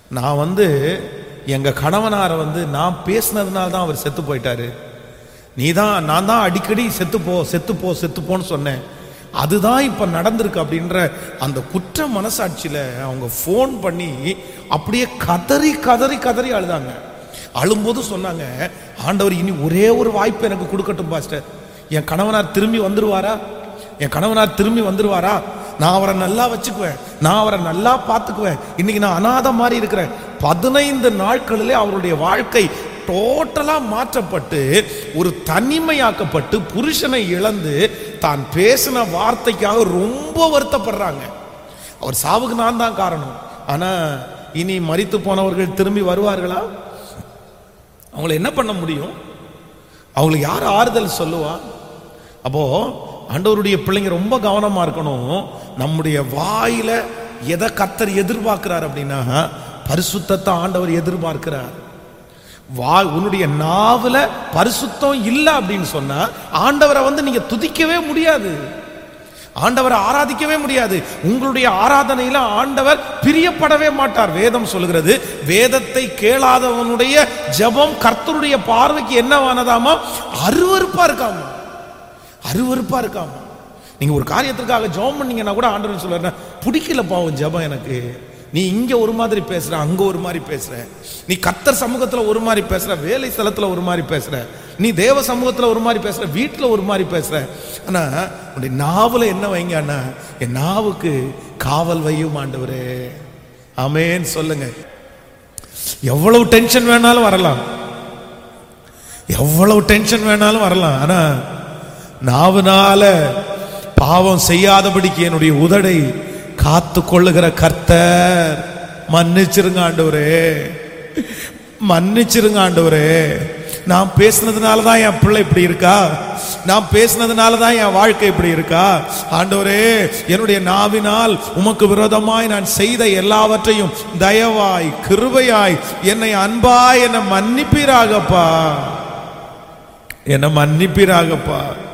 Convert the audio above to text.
நான் வந்து எங்க கணவனாரை வந்து நான் பேசினதுனால தான் அவர் செத்து போயிட்டாரு நீ தான் நான் தான் அடிக்கடி செத்து போ செத்து போ செத்து போன்னு சொன்னேன் அதுதான் இப்ப நடந்திருக்கு அப்படின்ற அந்த குற்ற மனசாட்சியில அவங்க ஃபோன் பண்ணி அப்படியே கதறி கதறி கதறி அழுதாங்க அழும்போது சொன்னாங்க ஆண்டவர் இனி ஒரே ஒரு வாய்ப்பு எனக்கு கொடுக்கட்டும் பாஸ்டர் என் கணவனார் திரும்பி வந்துருவாரா என் கணவனார் திரும்பி வந்துருவாரா நான் அவரை நல்லா வச்சுக்குவேன் நான் அவரை நல்லா பார்த்துக்குவேன் இன்னைக்கு நான் அனாதை மாதிரி இருக்கிறேன் பதினைந்து நாட்களிலே அவருடைய வாழ்க்கை டோட்டலா மாற்றப்பட்டு ஒரு தனிமையாக்கப்பட்டு புருஷனை இழந்து தான் பேசின வார்த்தைக்காக ரொம்ப வருத்தப்படுறாங்க அவர் சாவுக்கு நான் தான் காரணம் ஆனா இனி மரித்து போனவர்கள் திரும்பி வருவார்களா அவங்கள என்ன பண்ண முடியும் அவங்களுக்கு யார் ஆறுதல் சொல்லுவா அப்போ ஆண்டவருடைய பிள்ளைங்க ரொம்ப கவனமா இருக்கணும் நம்முடைய வாயில எதை கத்தர் எதிர்பார்க்கிறார் அப்படின்னா பரிசுத்தத்தை ஆண்டவர் எதிர்பார்க்கிறார் வா உன்னுடைய நாவுல பரிசுத்தம் இல்லை அப்படின்னு சொன்னா ஆண்டவரை வந்து நீங்க துதிக்கவே முடியாது ஆண்டவரை ஆராதிக்கவே முடியாது உங்களுடைய ஆராதனையில ஆண்டவர் பிரியப்படவே மாட்டார் வேதம் சொல்கிறது வேதத்தை கேளாதவனுடைய ஜெபம் கர்த்தருடைய பார்வைக்கு என்னவானதாமா அருவருப்பா இருக்காமா அருவருப்பா இருக்காமா நீங்க ஒரு காரியத்திற்காக ஜெபம் பண்ணீங்கன்னா கூட ஆண்டவர் சொல்லுவாரு பிடிக்கல பாவம் ஜெபம் எனக்கு நீ இங்க ஒரு மாதிரி பேசுற அங்க ஒரு மாதிரி பேசுற நீ கத்தர் சமூகத்துல ஒரு மாதிரி பேசுற வேலை ஸ்தலத்துல ஒரு மாதிரி பேசுற நீ தேவ சமூகத்துல ஒரு மாதிரி பேசுற வீட்டுல ஒரு மாதிரி பேசுற ஆனா உன்னுடைய நாவல என்ன வைங்க அண்ணா என் நாவுக்கு காவல் வையும் ஆண்டவரே ஆமேன்னு சொல்லுங்க எவ்வளவு டென்ஷன் வேணாலும் வரலாம் எவ்வளவு டென்ஷன் வேணாலும் வரலாம் ஆனா நாவுனால பாவம் செய்யாதபடிக்கு என்னுடைய உதடை காத்து கொள்ளுகிற கர்த்தர் மன்னிச்சிருங்க ஆண்டவரே மன்னிச்சிருங்க ஆண்டவரே நான் பேசுனதுனால தான் என் பிள்ளை இப்படி இருக்கா நான் பேசுனதுனால தான் என் வாழ்க்கை இப்படி இருக்கா ஆண்டவரே என்னுடைய நாவினால் உமக்கு விரோதமாய் நான் செய்த எல்லாவற்றையும் தயவாய் கிருபையாய் என்னை அன்பாய் என்னை மன்னிப்பீராகப்பா என்னை மன்னிப்பீராகப்பா